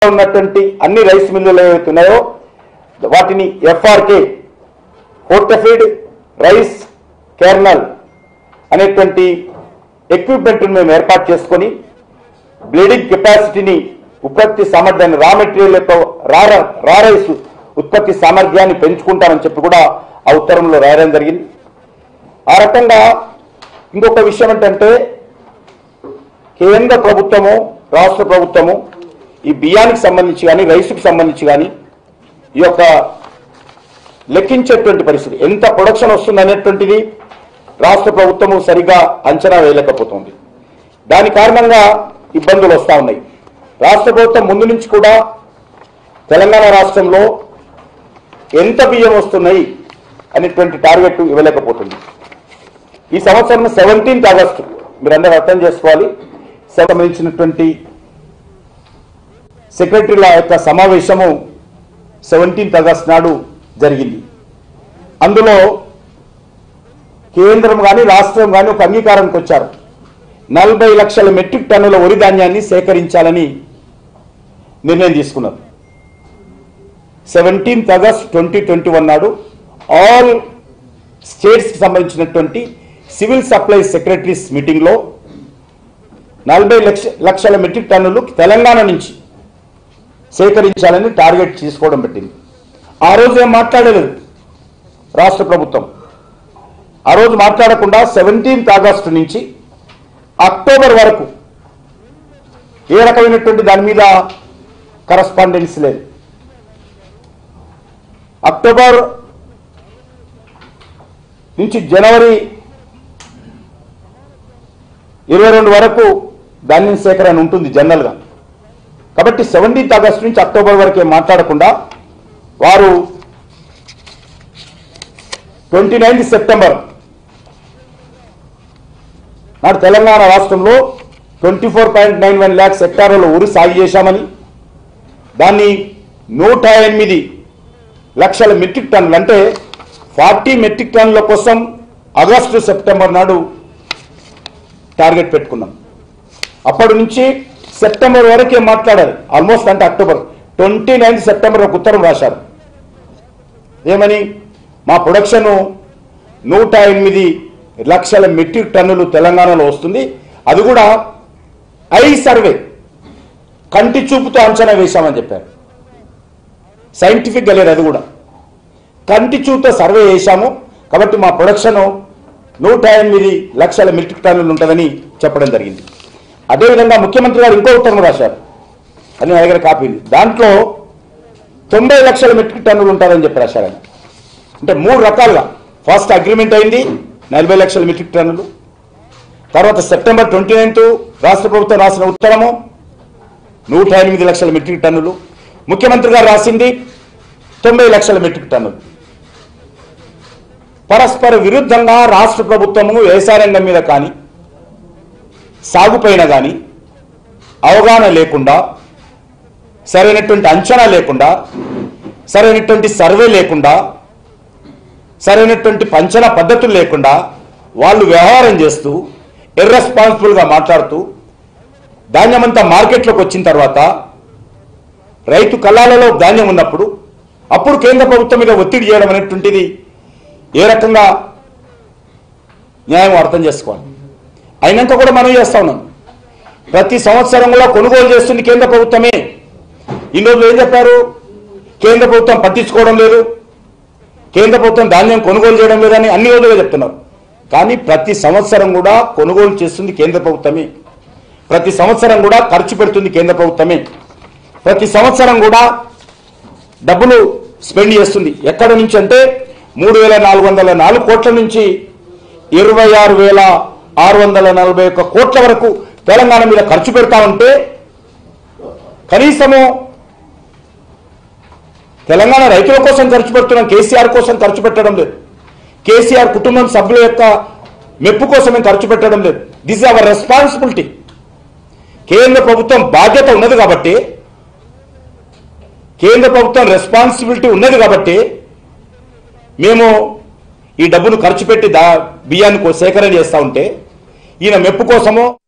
ఉన్నటువంటి అన్ని రైస్ మిల్లులు ఏవైతే ఉన్నాయో వాటిని ఎఫ్ఆర్కే హోర్టఫీడ్ రైస్ కేర్నల్ అనేటువంటి ఎక్విప్మెంట్ మేము ఏర్పాటు చేసుకొని బ్లీడింగ్ కెపాసిటీని ఉత్పత్తి సామర్థ్యాన్ని రా మెటీరియల్ యొక్క రా రా రైస్ ఉత్పత్తి సామర్థ్యాన్ని పెంచుకుంటామని చెప్పి కూడా ఆ ఉత్తరంలో రాయడం జరిగింది ఆ రకంగా ఇంకొక విషయం ఏంటంటే కేంద్ర ప్రభుత్వము రాష్ట్ర ప్రభుత్వము ఈ బియ్యానికి సంబంధించి కానీ రైసుకు సంబంధించి కానీ ఈ యొక్క లెక్కించేటువంటి పరిస్థితి ఎంత ప్రొడక్షన్ వస్తుంది అనేటువంటిది రాష్ట్ర ప్రభుత్వము సరిగా అంచనా వేయలేకపోతుంది దాని కారణంగా ఇబ్బందులు వస్తూ ఉన్నాయి రాష్ట్ర ప్రభుత్వం ముందు నుంచి కూడా తెలంగాణ రాష్ట్రంలో ఎంత బియ్యం వస్తున్నాయి అనేటువంటి టార్గెట్ ఇవ్వలేకపోతుంది ఈ సంవత్సరం సెవెంటీన్త్ ఆగస్టు మీరందరూ అర్థం చేసుకోవాలి సంబంధించినటువంటి సెక్రటరీల యొక్క సమావేశము సెవెంటీన్త్ ఆగస్ట్ నాడు జరిగింది అందులో కేంద్రం కానీ రాష్ట్రం కానీ ఒక అంగీకారానికి వచ్చారు నలభై లక్షల మెట్రిక్ టన్నుల వరి ధాన్యాన్ని సేకరించాలని నిర్ణయం తీసుకున్నారు seventeenth August twenty twenty one నాడు ఆల్ స్టేట్స్కి సంబంధించినటువంటి సివిల్ సప్లైస్ సెక్రటరీస్ మీటింగ్లో నలభై లక్ష లక్షల మెట్రిక్ టన్నులు తెలంగాణ నుంచి సేకరించాలని టార్గెట్ తీసుకోవడం పెట్టింది ఆ రోజు ఏం మాట్లాడలేదు రాష్ట్ర ప్రభుత్వం ఆ రోజు మాట్లాడకుండా సెవెంటీన్త్ ఆగస్టు నుంచి అక్టోబర్ వరకు ఏ రకమైనటువంటి దాని మీద కరస్పాండెన్స్ లేదు అక్టోబర్ నుంచి జనవరి ఇరవై రెండు వరకు ధాన్యం సేకరణ ఉంటుంది జనరల్గా కాబట్టి సెవెంటీన్త్ ఆగస్టు నుంచి అక్టోబర్ వరకే మాట్లాడకుండా వారు ట్వంటీ నైన్త్ సెప్టెంబర్ నాడు తెలంగాణ రాష్ట్రంలో twenty four point nine one lakhs హెక్టార్లలో ఉరి సాగు చేశామని దాన్ని నూట ఎనిమిది లక్షల మెట్రిక్ టన్నులు అంటే ఫార్టీ మెట్రిక్ టన్నుల కోసం ఆగస్టు సెప్టెంబర్ నాడు టార్గెట్ పెట్టుకున్నాం అప్పటి నుంచి సెప్టెంబర్ వరకే మాట్లాడారు ఆల్మోస్ట్ అంటే అక్టోబర్ ట్వంటీ నైన్త్ సెప్టెంబర్ ఒక ఉత్తరం రాశారు ఏమని మా ప్రొడక్షన్ నూట ఎనిమిది లక్షల మెట్రిక్ టన్నులు తెలంగాణలో వస్తుంది అది కూడా ఐ సర్వే కంటి చూపుతో అంచనా వేశామని చెప్పారు సైంటిఫిక్గా లేదు అది కూడా కంటి చూపుతో సర్వే చేశాము కాబట్టి మా ప్రొడక్షన్ నూట ఎనిమిది లక్షల మెట్రిక్ టన్నులు ఉంటుందని చెప్పడం జరిగింది అదేవిధంగా ముఖ్యమంత్రి గారు ఇంకో ఉత్తరం రాశారు అని నా దగ్గర కాపీ ఉంది దాంట్లో తొంభై లక్షల మెట్రిక్ టన్నులు ఉంటుందని చెప్పి రాశారు ఆయన అంటే మూడు రకాలుగా ఫస్ట్ అగ్రిమెంట్ అయింది నలభై లక్షల మెట్రిక్ టన్నులు తర్వాత సెప్టెంబర్ ట్వంటీ నైన్త్ రాష్ట్ర ప్రభుత్వం రాసిన ఉత్తరము నూట ఎనిమిది లక్షల మెట్రిక్ టన్నులు ముఖ్యమంత్రి గారు రాసింది తొంభై లక్షల మెట్రిక్ టన్నులు పరస్పర విరుద్ధంగా రాష్ట్ర ప్రభుత్వము వ్యవసాయ రంగం మీద కానీ సాగుపైన కానీ అవగాహన లేకుండా సరైనటువంటి అంచనా లేకుండా సరైనటువంటి సర్వే లేకుండా సరైనటువంటి పంచన పద్ధతులు లేకుండా వాళ్ళు వ్యవహారం చేస్తూ ఇర్రెస్పాన్సిబుల్గా మాట్లాడుతూ ధాన్యమంతా మార్కెట్లోకి వచ్చిన తర్వాత రైతు కళాలలో ధాన్యం ఉన్నప్పుడు అప్పుడు కేంద్ర ప్రభుత్వం మీద ఒత్తిడి చేయడం అనేటువంటిది ఏ రకంగా న్యాయం అర్థం చేసుకోవాలి అయినాక కూడా మనం చేస్తా ఉన్నాం ప్రతి సంవత్సరం కూడా కొనుగోలు చేస్తుంది కేంద్ర ప్రభుత్వమే ఈ రోజు ఏం చెప్పారు కేంద్ర ప్రభుత్వం పట్టించుకోవడం లేదు కేంద్ర ప్రభుత్వం ధాన్యం కొనుగోలు చేయడం లేదని అన్ని రోజులుగా చెప్తున్నారు కానీ ప్రతి సంవత్సరం కూడా కొనుగోలు చేస్తుంది కేంద్ర ప్రభుత్వమే ప్రతి సంవత్సరం కూడా ఖర్చు పెడుతుంది కేంద్ర ప్రభుత్వమే ప్రతి సంవత్సరం కూడా డబ్బులు స్పెండ్ చేస్తుంది ఎక్కడ నుంచి అంటే మూడు వేల నాలుగు వందల నాలుగు కోట్ల నుంచి ఇరవై ఆరు వేల ఆరు వందల నలభై ఒక్క కోట్ల వరకు తెలంగాణ మీద ఖర్చు పెడతా ఉంటే కనీసము తెలంగాణ రైతుల కోసం ఖర్చు పెడుతున్నాం కేసీఆర్ కోసం ఖర్చు పెట్టడం లేదు కేసీఆర్ కుటుంబం సభ్యుల యొక్క మెప్పు కోసమే ఖర్చు పెట్టడం లేదు దిస్ అవర్ రెస్పాన్సిబిలిటీ కేంద్ర ప్రభుత్వం బాధ్యత ఉన్నది కాబట్టి కేంద్ర ప్రభుత్వం రెస్పాన్సిబిలిటీ ఉన్నది కాబట్టి మేము ఈ డబ్బును ఖర్చు పెట్టి దా బియ్యాన్ని కో- సేకరణ చేస్తా ఉంటే ఈయన మెప్పు కోసమో